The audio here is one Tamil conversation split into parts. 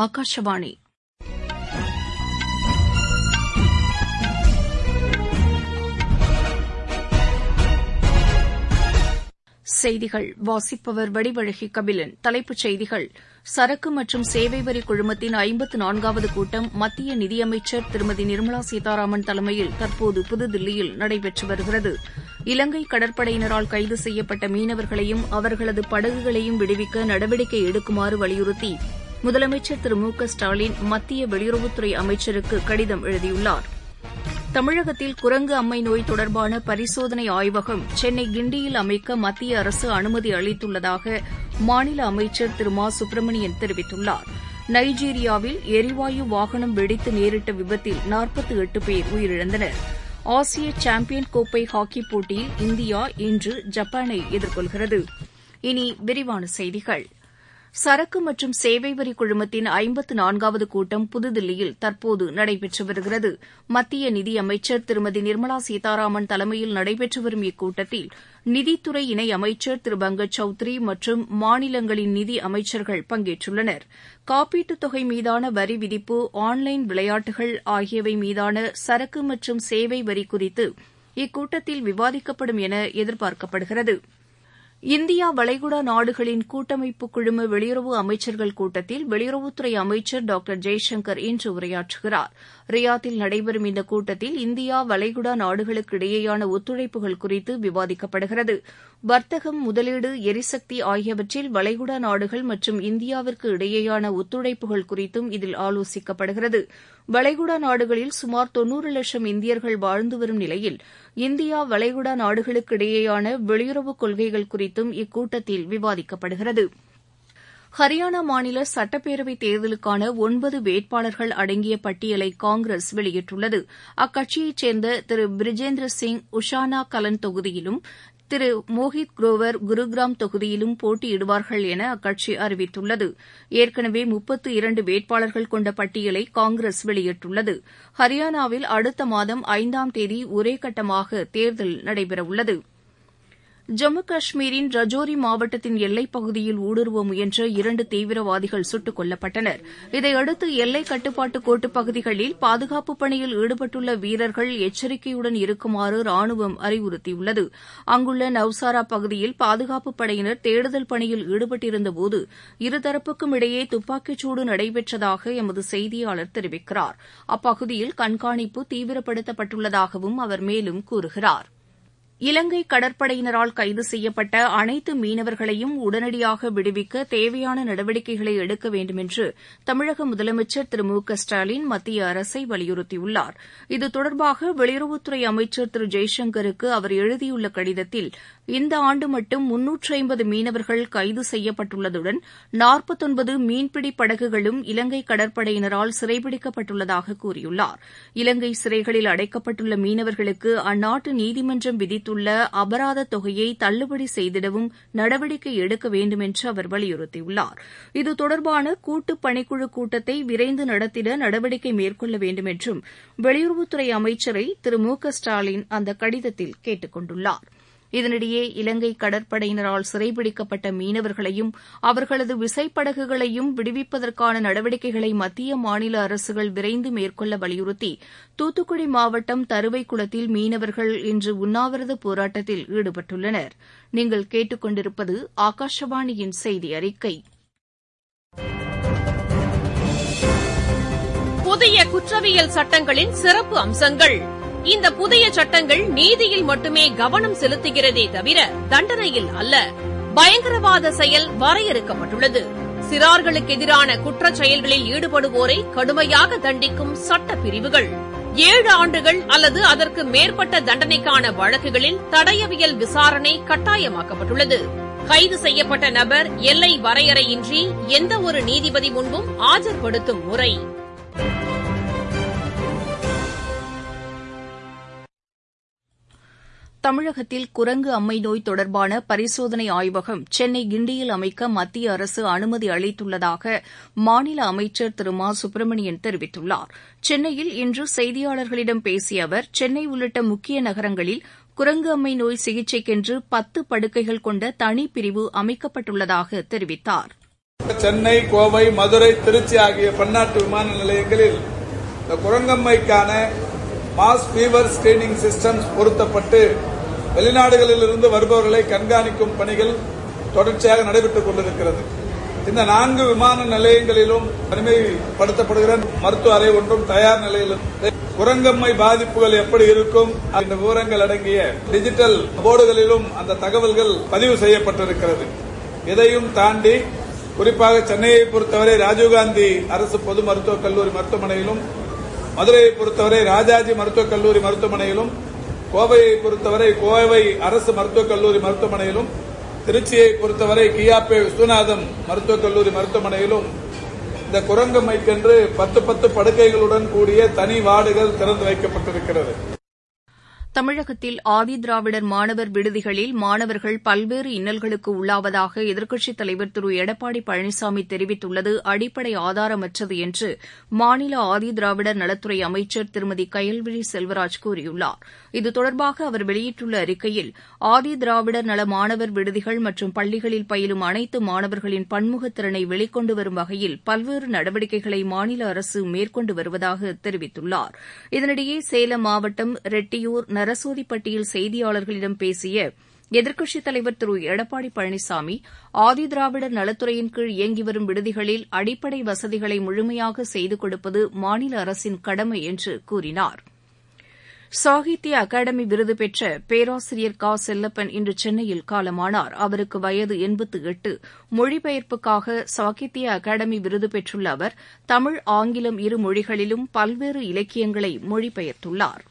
ஆகாஷவாணி செய்திகள் வாசிப்பவர் வடிவழகி கபிலன் தலைப்புச் செய்திகள் சரக்கு மற்றும் சேவை வரி குழுமத்தின் ஐம்பத்து நான்காவது கூட்டம் மத்திய நிதியமைச்சர் திருமதி நிர்மலா சீதாராமன் தலைமையில் தற்போது புதுதில்லியில் நடைபெற்று வருகிறது இலங்கை கடற்படையினரால் கைது செய்யப்பட்ட மீனவர்களையும் அவர்களது படகுகளையும் விடுவிக்க நடவடிக்கை எடுக்குமாறு வலியுறுத்தி முதலமைச்சர் திரு மு க ஸ்டாலின் மத்திய வெளியுறவுத்துறை அமைச்சருக்கு கடிதம் எழுதியுள்ளாா் தமிழகத்தில் குரங்கு அம்மை நோய் தொடர்பான பரிசோதனை ஆய்வகம் சென்னை கிண்டியில் அமைக்க மத்திய அரசு அனுமதி அளித்துள்ளதாக மாநில அமைச்சர் திரு மா சுப்பிரமணியன் தெரிவித்துள்ளார் நைஜீரியாவில் எரிவாயு வாகனம் வெடித்து நேரிட்ட விபத்தில் நாற்பத்தி எட்டு பேர் உயிரிழந்தனர் ஆசிய சாம்பியன் கோப்பை ஹாக்கிப் போட்டியில் இந்தியா இன்று ஜப்பானை எதிர்கொள்கிறது இனி விரிவான செய்திகள் சரக்கு மற்றும் சேவை வரி குழுமத்தின் ஐம்பத்து நான்காவது கூட்டம் புதுதில்லியில் தற்போது நடைபெற்று வருகிறது மத்திய நிதியமைச்சர் திருமதி நிர்மலா சீதாராமன் தலைமையில் நடைபெற்று வரும் இக்கூட்டத்தில் நிதித்துறை இணை அமைச்சர் திரு பங்கஜ் சௌத்ரி மற்றும் மாநிலங்களின் நிதி அமைச்சர்கள் பங்கேற்றுள்ளனர் காப்பீட்டுத் தொகை மீதான வரி விதிப்பு ஆன்லைன் விளையாட்டுகள் ஆகியவை மீதான சரக்கு மற்றும் சேவை வரி குறித்து இக்கூட்டத்தில் விவாதிக்கப்படும் என எதிர்பார்க்கப்படுகிறது இந்தியா வளைகுடா நாடுகளின் கூட்டமைப்பு குழும வெளியுறவு அமைச்சர்கள் கூட்டத்தில் வெளியுறவுத்துறை அமைச்சர் டாக்டர் ஜெய்சங்கர் இன்று உரையாற்றுகிறார் ரியாத்தில் நடைபெறும் இந்த கூட்டத்தில் இந்தியா வளைகுடா நாடுகளுக்கு இடையேயான ஒத்துழைப்புகள் குறித்து விவாதிக்கப்படுகிறது வர்த்தகம் முதலீடு எரிசக்தி ஆகியவற்றில் வளைகுடா நாடுகள் மற்றும் இந்தியாவிற்கு இடையேயான ஒத்துழைப்புகள் குறித்தும் இதில் ஆலோசிக்கப்படுகிறது வளைகுடா நாடுகளில் சுமார் தொன்னூறு லட்சம் இந்தியர்கள் வாழ்ந்து வரும் நிலையில் இந்தியா வளைகுடா நாடுகளுக்கு இடையேயான வெளியுறவு கொள்கைகள் குறித்தும் இக்கூட்டத்தில் விவாதிக்கப்படுகிறது ஹரியானா மாநில சட்டப்பேரவைத் தேர்தலுக்கான ஒன்பது வேட்பாளர்கள் அடங்கிய பட்டியலை காங்கிரஸ் வெளியிட்டுள்ளது அக்கட்சியைச் சேர்ந்த திரு பிரிஜேந்திர சிங் உஷானா கலன் தொகுதியிலும் திரு மோஹித் குரோவர் குருகிராம் தொகுதியிலும் போட்டியிடுவார்கள் என அக்கட்சி அறிவித்துள்ளது ஏற்கனவே முப்பத்து இரண்டு வேட்பாளர்கள் கொண்ட பட்டியலை காங்கிரஸ் வெளியிட்டுள்ளது ஹரியானாவில் அடுத்த மாதம் ஐந்தாம் தேதி ஒரே கட்டமாக தேர்தல் நடைபெறவுள்ளது ஜம்மு காஷ்மீரின் ரஜோரி மாவட்டத்தின் எல்லைப் பகுதியில் ஊடுருவ முயன்ற இரண்டு தீவிரவாதிகள் சுட்டுக் கொல்லப்பட்டனர் இதையடுத்து எல்லை கட்டுப்பாட்டு கோட்டுப் பகுதிகளில் பாதுகாப்புப் பணியில் ஈடுபட்டுள்ள வீரர்கள் எச்சரிக்கையுடன் இருக்குமாறு ராணுவம் அறிவுறுத்தியுள்ளது அங்குள்ள நவ்சாரா பகுதியில் பாதுகாப்புப் படையினர் தேடுதல் பணியில் ஈடுபட்டிருந்தபோது இருதரப்புக்கும் இடையே துப்பாக்கிச்சூடு நடைபெற்றதாக எமது செய்தியாளர் தெரிவிக்கிறார் அப்பகுதியில் கண்காணிப்பு தீவிரப்படுத்தப்பட்டுள்ளதாகவும் அவர் மேலும் கூறுகிறார் இலங்கை கடற்படையினரால் கைது செய்யப்பட்ட அனைத்து மீனவர்களையும் உடனடியாக விடுவிக்க தேவையான நடவடிக்கைகளை எடுக்க வேண்டுமென்று தமிழக முதலமைச்சர் திரு மு க ஸ்டாலின் மத்திய அரசை வலியுறுத்தியுள்ளார் இது தொடர்பாக வெளியுறவுத்துறை அமைச்சர் திரு ஜெய்சங்கருக்கு அவர் எழுதியுள்ள கடிதத்தில் இந்த ஆண்டு மட்டும் முன்னூற்று ஐம்பது மீனவர்கள் கைது செய்யப்பட்டுள்ளதுடன் நாற்பத்தொன்பது மீன்பிடி படகுகளும் இலங்கை கடற்படையினரால் சிறைபிடிக்கப்பட்டுள்ளதாக கூறியுள்ளார் இலங்கை சிறைகளில் அடைக்கப்பட்டுள்ள மீனவர்களுக்கு அந்நாட்டு நீதிமன்றம் விதித்துள்ள அபராத தொகையை தள்ளுபடி செய்திடவும் நடவடிக்கை எடுக்க வேண்டும் என்று அவர் வலியுறுத்தியுள்ளார் இது தொடர்பான கூட்டு பணிக்குழு கூட்டத்தை விரைந்து நடத்திட நடவடிக்கை மேற்கொள்ள வேண்டும் என்றும் வெளியுறவுத்துறை அமைச்சரை திரு மு க ஸ்டாலின் அந்த கடிதத்தில் கேட்டுக் கொண்டுள்ளாா் இதனிடையே இலங்கை கடற்படையினரால் சிறைபிடிக்கப்பட்ட மீனவர்களையும் அவர்களது விசைப்படகுகளையும் விடுவிப்பதற்கான நடவடிக்கைகளை மத்திய மாநில அரசுகள் விரைந்து மேற்கொள்ள வலியுறுத்தி தூத்துக்குடி மாவட்டம் தருவைக்குளத்தில் மீனவர்கள் இன்று உண்ணாவிரத போராட்டத்தில் ஈடுபட்டுள்ளனர் நீங்கள் கேட்டுக்கொண்டிருப்பது ஆகாஷவாணியின் செய்தி அறிக்கை புதிய குற்றவியல் சட்டங்களின் சிறப்பு அம்சங்கள் இந்த புதிய சட்டங்கள் நீதியில் மட்டுமே கவனம் செலுத்துகிறதே தவிர தண்டனையில் அல்ல பயங்கரவாத செயல் வரையறுக்கப்பட்டுள்ளது சிறார்களுக்கு எதிரான குற்றச் செயல்களில் ஈடுபடுவோரை கடுமையாக தண்டிக்கும் சட்ட பிரிவுகள் ஏழு ஆண்டுகள் அல்லது அதற்கு மேற்பட்ட தண்டனைக்கான வழக்குகளில் தடயவியல் விசாரணை கட்டாயமாக்கப்பட்டுள்ளது கைது செய்யப்பட்ட நபர் எல்லை வரையறையின்றி எந்த ஒரு நீதிபதி முன்பும் ஆஜர்படுத்தும் முறை தமிழகத்தில் குரங்கு அம்மை நோய் தொடர்பான பரிசோதனை ஆய்வகம் சென்னை கிண்டியில் அமைக்க மத்திய அரசு அனுமதி அளித்துள்ளதாக மாநில அமைச்சர் திரு மா சுப்பிரமணியன் தெரிவித்துள்ளார் சென்னையில் இன்று செய்தியாளர்களிடம் பேசிய அவர் சென்னை உள்ளிட்ட முக்கிய நகரங்களில் குரங்கு அம்மை நோய் சிகிச்சைக்கென்று பத்து படுக்கைகள் கொண்ட தனிப்பிரிவு அமைக்கப்பட்டுள்ளதாக தெரிவித்தாா் சென்னை கோவை மதுரை திருச்சி ஆகிய பன்னாட்டு விமான நிலையங்களில் இந்த குரங்கம்மைக்கான மாஸ் ஃபீவர் ஸ்கிரீனிங் சிஸ்டம்ஸ் பொருத்தப்பட்டு வெளிநாடுகளில் இருந்து வருபவர்களை கண்காணிக்கும் பணிகள் தொடர்ச்சியாக நடைபெற்றுக் கொண்டிருக்கிறது இந்த நான்கு விமான நிலையங்களிலும் தனிமைப்படுத்தப்படுகிற மருத்துவ அறை ஒன்றும் தயார் நிலையில் குரங்கம்மை பாதிப்புகள் எப்படி இருக்கும் அந்த விவரங்கள் அடங்கிய டிஜிட்டல் போர்டுகளிலும் அந்த தகவல்கள் பதிவு செய்யப்பட்டிருக்கிறது இதையும் தாண்டி குறிப்பாக சென்னையை பொறுத்தவரை ராஜீவ்காந்தி அரசு பொது மருத்துவக் கல்லூரி மருத்துவமனையிலும் மதுரையை பொறுத்தவரை ராஜாஜி மருத்துவக் கல்லூரி மருத்துவமனையிலும் கோவையை பொறுத்தவரை கோவை அரசு மருத்துவக் கல்லூரி மருத்துவமனையிலும் திருச்சியை பொறுத்தவரை கியாபே விஸ்வநாதம் மருத்துவக் கல்லூரி மருத்துவமனையிலும் இந்த குரங்கம்மைக்கென்று பத்து பத்து படுக்கைகளுடன் கூடிய தனி வார்டுகள் திறந்து வைக்கப்பட்டிருக்கிறது தமிழகத்தில் ஆதிதிராவிடர் மாணவர் விடுதிகளில் மாணவர்கள் பல்வேறு இன்னல்களுக்கு உள்ளாவதாக எதிர்க்கட்சித் தலைவர் திரு எடப்பாடி பழனிசாமி தெரிவித்துள்ளது அடிப்படை ஆதாரமற்றது என்று மாநில ஆதிதிராவிடர் நலத்துறை அமைச்சர் திருமதி கயல்விழி செல்வராஜ் கூறியுள்ளார் இது தொடர்பாக அவர் வெளியிட்டுள்ள அறிக்கையில் ஆதிதிராவிடர் நல மாணவர் விடுதிகள் மற்றும் பள்ளிகளில் பயிலும் அனைத்து மாணவர்களின் பன்முகத் திறனை வெளிக்கொண்டு வரும் வகையில் பல்வேறு நடவடிக்கைகளை மாநில அரசு மேற்கொண்டு வருவதாக தெரிவித்துள்ளார் இதனிடையே சேலம் மாவட்டம் ரெட்டியூர் நரசோதிப்பட்டியில் செய்தியாளர்களிடம் பேசிய எதிர்க்கட்சித் தலைவர் திரு எடப்பாடி பழனிசாமி ஆதிதிராவிடர் நலத்துறையின் கீழ் இயங்கி வரும் விடுதிகளில் அடிப்படை வசதிகளை முழுமையாக செய்து கொடுப்பது மாநில அரசின் கடமை என்று கூறினார் சாகித்ய அகாடமி விருது பெற்ற பேராசிரியர் க செல்லப்பன் இன்று சென்னையில் காலமானார் அவருக்கு வயது எண்பத்து எட்டு மொழிபெயர்ப்புக்காக சாகித்ய அகாடமி விருது பெற்றுள்ள அவர் தமிழ் ஆங்கிலம் இரு மொழிகளிலும் பல்வேறு இலக்கியங்களை மொழிபெயர்த்துள்ளார்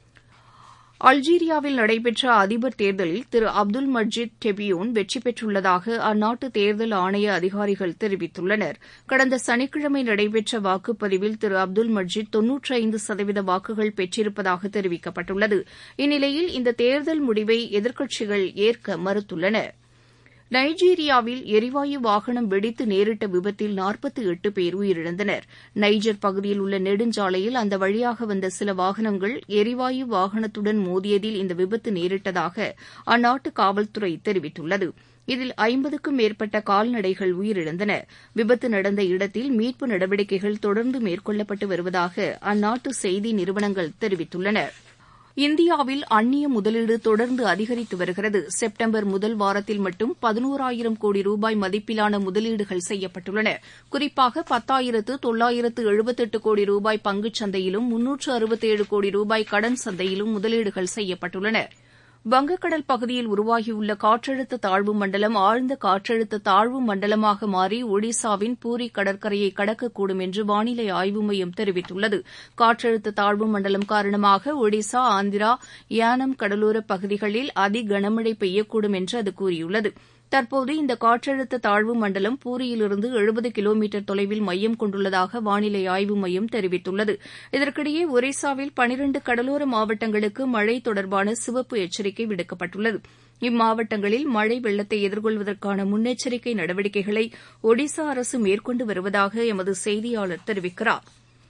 அல்ஜீரியாவில் நடைபெற்ற அதிபர் தேர்தலில் திரு அப்துல் மஜீத் டெபியூன் வெற்றி பெற்றுள்ளதாக அந்நாட்டு தேர்தல் ஆணைய அதிகாரிகள் தெரிவித்துள்ளனர் கடந்த சனிக்கிழமை நடைபெற்ற வாக்குப்பதிவில் திரு அப்துல் மஜீத் தொன்னூற்றி ஐந்து சதவீத வாக்குகள் பெற்றிருப்பதாக தெரிவிக்கப்பட்டுள்ளது இந்நிலையில் இந்த தேர்தல் முடிவை எதிர்க்கட்சிகள் ஏற்க மறுத்துள்ளன நைஜீரியாவில் எரிவாயு வாகனம் வெடித்து நேரிட்ட விபத்தில் நாற்பத்தி எட்டு பேர் உயிரிழந்தனர் நைஜர் பகுதியில் உள்ள நெடுஞ்சாலையில் அந்த வழியாக வந்த சில வாகனங்கள் எரிவாயு வாகனத்துடன் மோதியதில் இந்த விபத்து நேரிட்டதாக அந்நாட்டு காவல்துறை தெரிவித்துள்ளது இதில் ஐம்பதுக்கும் மேற்பட்ட கால்நடைகள் உயிரிழந்தன விபத்து நடந்த இடத்தில் மீட்பு நடவடிக்கைகள் தொடர்ந்து மேற்கொள்ளப்பட்டு வருவதாக அந்நாட்டு செய்தி நிறுவனங்கள் தெரிவித்துள்ளன இந்தியாவில் அந்நிய முதலீடு தொடர்ந்து அதிகரித்து வருகிறது செப்டம்பர் முதல் வாரத்தில் மட்டும் பதினோராயிரம் கோடி ரூபாய் மதிப்பிலான முதலீடுகள் செய்யப்பட்டுள்ளன குறிப்பாக பத்தாயிரத்து தொள்ளாயிரத்து எழுபத்தெட்டு கோடி ரூபாய் பங்குச் சந்தையிலும் முன்னூற்று அறுபத்தேழு கோடி ரூபாய் கடன் சந்தையிலும் முதலீடுகள் செய்யப்பட்டுள்ளன வங்கக்கடல் பகுதியில் உருவாகியுள்ள காற்றழுத்த தாழ்வு மண்டலம் ஆழ்ந்த காற்றழுத்த தாழ்வு மண்டலமாக மாறி ஒடிசாவின் பூரி கடற்கரையை கடக்கக்கூடும் என்று வானிலை ஆய்வு மையம் தெரிவித்துள்ளது காற்றழுத்த தாழ்வு மண்டலம் காரணமாக ஒடிசா ஆந்திரா யானம் கடலோரப் பகுதிகளில் அதி கனமழை பெய்யக்கூடும் என்று அது கூறியுள்ளது தற்போது இந்த காற்றழுத்த தாழ்வு மண்டலம் பூரியிலிருந்து எழுபது கிலோமீட்டர் தொலைவில் மையம் கொண்டுள்ளதாக வானிலை ஆய்வு மையம் தெரிவித்துள்ளது இதற்கிடையே ஒரிசாவில் பனிரண்டு கடலோர மாவட்டங்களுக்கு மழை தொடர்பான சிவப்பு எச்சரிக்கை விடுக்கப்பட்டுள்ளது இம்மாவட்டங்களில் மழை வெள்ளத்தை எதிர்கொள்வதற்கான முன்னெச்சரிக்கை நடவடிக்கைகளை ஒடிசா அரசு மேற்கொண்டு வருவதாக எமது செய்தியாளர் தெரிவிக்கிறார்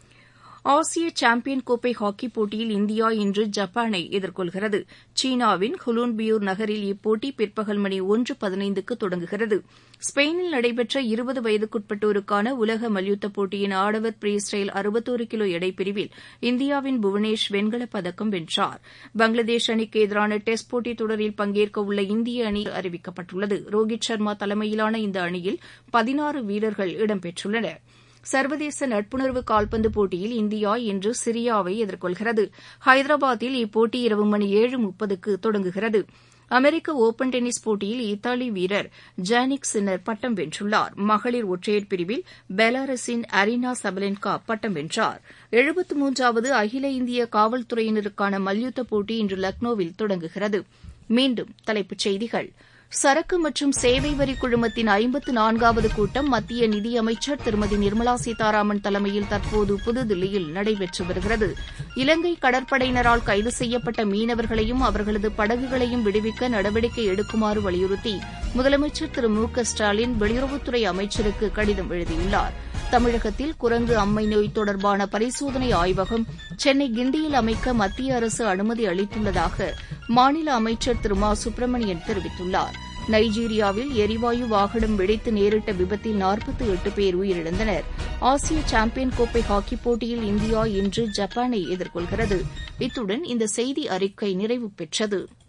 ஆசிய சாம்பியன் கோப்பை ஹாக்கிப் போட்டியில் இந்தியா இன்று ஜப்பானை எதிர்கொள்கிறது சீனாவின் ஹுலூன்பியூர் நகரில் இப்போட்டி பிற்பகல் மணி ஒன்று பதினைந்துக்கு தொடங்குகிறது ஸ்பெயினில் நடைபெற்ற இருபது வயதுக்குட்பட்டோருக்கான உலக மல்யுத்த போட்டியின் ஆடவர் ப்ரீ ஸ்டைல் அறுபத்தோரு கிலோ எடைப்பிரிவில் இந்தியாவின் புவனேஷ் வெண்கலப் பதக்கம் வென்றார் பங்களாதேஷ் அணிக்கு எதிரான டெஸ்ட் போட்டித் தொடரில் பங்கேற்க உள்ள இந்திய அணி அறிவிக்கப்பட்டுள்ளது ரோஹித் சர்மா தலைமையிலான இந்த அணியில் பதினாறு வீரர்கள் இடம்பெற்றுள்ளனா் சர்வதேச நட்புணர்வு கால்பந்து போட்டியில் இந்தியா இன்று சிரியாவை எதிர்கொள்கிறது ஹைதராபாத்தில் இப்போட்டி இரவு மணி ஏழு முப்பதுக்கு தொடங்குகிறது அமெரிக்க ஒபன் டென்னிஸ் போட்டியில் இத்தாலி வீரர் ஜானிக் சின்னர் பட்டம் வென்றுள்ளார் மகளிர் ஒற்றையர் பிரிவில் பெலாரஸின் அரினா சபலென்கா பட்டம் வென்றார் எழுபத்து மூன்றாவது அகில இந்திய காவல்துறையினருக்கான மல்யுத்த போட்டி இன்று லக்னோவில் தொடங்குகிறது மீண்டும் தலைப்புச் செய்திகள் சரக்கு மற்றும் சேவை வரி குழுமத்தின் ஐம்பத்து நான்காவது கூட்டம் மத்திய நிதியமைச்சர் திருமதி நிர்மலா சீதாராமன் தலைமையில் தற்போது புதுதில்லியில் நடைபெற்று வருகிறது இலங்கை கடற்படையினரால் கைது செய்யப்பட்ட மீனவர்களையும் அவர்களது படகுகளையும் விடுவிக்க நடவடிக்கை எடுக்குமாறு வலியுறுத்தி முதலமைச்சர் திரு மு க ஸ்டாலின் வெளியுறவுத்துறை அமைச்சருக்கு கடிதம் எழுதியுள்ளார் தமிழகத்தில் குரங்கு அம்மை நோய் தொடர்பான பரிசோதனை ஆய்வகம் சென்னை கிண்டியில் அமைக்க மத்திய அரசு அனுமதி அளித்துள்ளதாக மாநில அமைச்சர் திரு மா சுப்பிரமணியன் தெரிவித்துள்ளார் நைஜீரியாவில் எரிவாயு வாகனம் வெடித்து நேரிட்ட விபத்தில் நாற்பத்தி எட்டு பேர் உயிரிழந்தனர் ஆசிய சாம்பியன் கோப்பை ஹாக்கி போட்டியில் இந்தியா இன்று ஜப்பானை எதிர்கொள்கிறது இத்துடன் இந்த செய்தி அறிக்கை நிறைவு பெற்றது